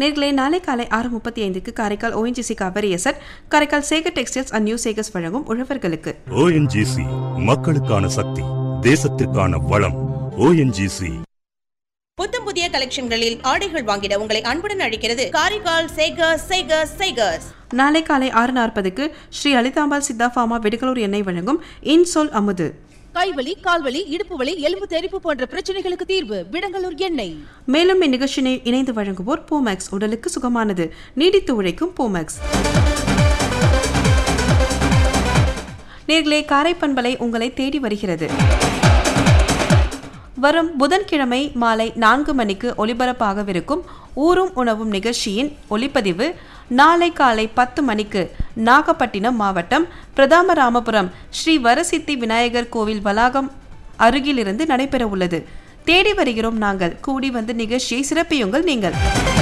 நேர்களே நாளை காலை ஆறு முப்பத்தி ஐந்துக்கு Karaikal ONGC Cauvery asset Karaikal Sekar textiles and new Sekars வழங்கும் உழவர்களுக்கு ஓஎன்ஜிசி மக்களுக்கான சக்தி தேசத்திற்கான வளம் ஓஎன்ஜிசி புத்தம் புதிய கலெக்ஷன்களில் ஆடைகள் வாங்கிட உங்களை அன்புடன் அழைக்கிறது காரைக்கால் சேகர்ஸ் சேகர்ஸ் சேகர்ஸ் நாளை காலை ஆறு நாற்பதுக்கு ஸ்ரீ லலிதாம்பாள் சித்தா ஃபார்மா விடுகலூர் எண்ணெய் வழங்கும் இன்சொல் அமுது கைவலி கால்வலி இடுப்பு வலி எலும்பு தெறிப்பு போன்ற பிரச்சனைகளுக்கு தீர்வு விடங்கலூர் எண்ணெய் மேலும் இந்நிகழ்ச்சியினை இணைந்து வழங்குவோர் போமேக்ஸ் உடலுக்கு சுகமானது நீடித்து உழைக்கும் போமேக்ஸ் நேர்களே காரைப்பண்பலை உங்களை தேடி வருகிறது வரும் புதன்கிழமை மாலை நான்கு மணிக்கு ஒலிபரப்பாகவிருக்கும் ஊரும் உணவும் நிகழ்ச்சியின் ஒளிப்பதிவு நாளை காலை பத்து மணிக்கு நாகப்பட்டினம் மாவட்டம் பிரதாமராமபுரம் ஸ்ரீ வரசித்தி விநாயகர் கோவில் வளாகம் அருகிலிருந்து நடைபெற உள்ளது தேடி வருகிறோம் நாங்கள் கூடி வந்து நிகழ்ச்சியை சிறப்பியுங்கள் நீங்கள்